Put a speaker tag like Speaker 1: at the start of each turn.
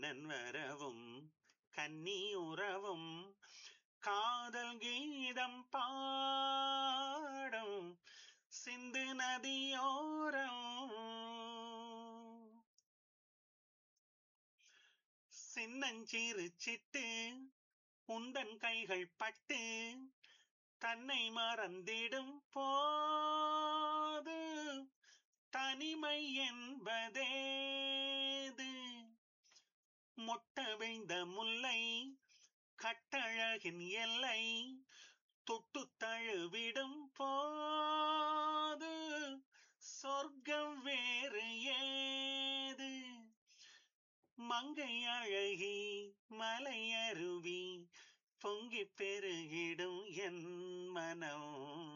Speaker 1: மன்னன் வரவும் கன்னி உறவும் காதல் கீதம் பாடும் சிந்து நதியோரம் சின்னஞ்சிறு சிட்டு உந்தன் கைகள் பட்டு தன்னை மறந்திடும் போது தனிமை என்பதேது மொட்ட வைந்த முல்லை கட்டழகின் எல்லை தொட்டு தழுவிடும் போது சொர்க்கம் வேறு ஏது மங்கை அழகி மலையருவி பொங்கி பெருகிடும் என் மனம்